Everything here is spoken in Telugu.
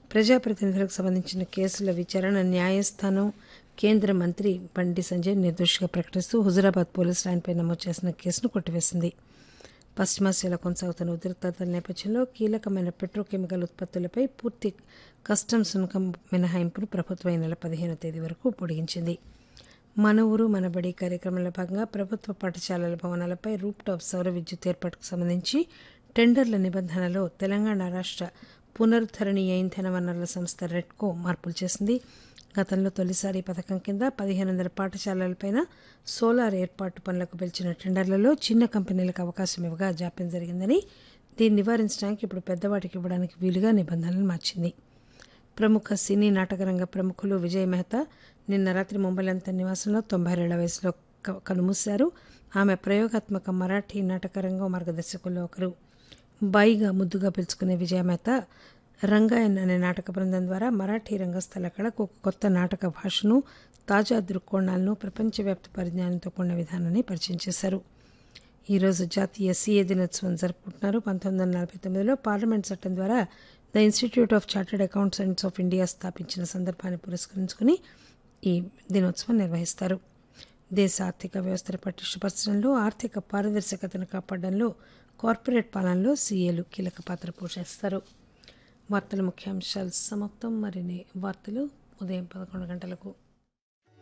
ప్రజాప్రతినిధులకు సంబంధించిన కేసుల విచారణ న్యాయస్థానం కేంద్ర మంత్రి బండి సంజయ్ నిర్దోషిగా ప్రకటిస్తూ హుజురాబాద్ పోలీసులు ఆయనపై నమోదు చేసిన కేసును కొట్టివేసింది పశ్చిమాసియాలో కొనసాగుతున్న ఉద్రిక్తతల నేపథ్యంలో కీలకమైన పెట్రోకెమికల్ ఉత్పత్తులపై పూర్తి కస్టమ్స్ సుంకం మినహాయింపును ప్రభుత్వం ఈ నెల పదిహేనో తేదీ వరకు పొడిగించింది మన ఊరు మన బడి కార్యక్రమంలో భాగంగా ప్రభుత్వ పాఠశాలల భవనాలపై రూప్ టాప్ సౌర విద్యుత్ ఏర్పాటుకు సంబంధించి టెండర్ల నిబంధనలో తెలంగాణ రాష్ట్ర పునరుద్ధరణీయ ఇంధన వనరుల సంస్థ రెడ్కో మార్పులు చేసింది గతంలో తొలిసారి ఈ పథకం కింద పదిహేను వందల పాఠశాలలపైన సోలార్ ఏర్పాటు పనులకు పిలిచిన టెండర్లలో చిన్న కంపెనీలకు అవకాశం ఇవ్వగా జాప్యం జరిగిందని దీన్ని నివారించడానికి ఇప్పుడు పెద్దవాటికి ఇవ్వడానికి వీలుగా నిబంధనలు మార్చింది ప్రముఖ సినీ నాటకరంగ ప్రముఖులు విజయ్ మెహతా నిన్న రాత్రి ముంబైలోని తన నివాసంలో తొంభై ఏళ్ల వయసులో క- కనుమూశారు ఆమె ప్రయోగాత్మక మరాఠీ నాటకరంగం మార్గదర్శకుల్లో ఒకరు బాయిగా ముద్దుగా పిలుచుకునే విజయ మెహతా రంగాయన్ అనే నాటక బృందం ద్వారా మరాఠీ రంగస్థల కళకు ఒక కొత్త నాటక భాషను తాజా దృక్కోణాలను ప్రపంచవ్యాప్త పరిజ్ఞానంతో కూడిన విధానాన్ని పరిచయం చేశారు ఈరోజు జాతీయ సీఏ దినోత్సవం జరుపుకుంటున్నారు పంతొమ్మిది వందల నలభై తొమ్మిదిలో పార్లమెంట్ చట్టం ద్వారా the institute of chartered accountants of India స్థాపించిన సందర్భాన్ని పురస్కరించుకుని ఈ దినోత్సవం నిర్వహిస్తారు దేశ ఆర్థిక వ్యవస్థను పటిష్టపరచడంలో ఆర్థిక పారదర్శకతను కాపాడడంలో కార్పొరేట్ పాలనలో సీఏలు కీలక పాత్ర పోషిస్తారు వార్తల ముఖ్యాంశాలు సమాప్తం మరిన్ని వార్తలు ఉదయం పదకొండు గంటలకు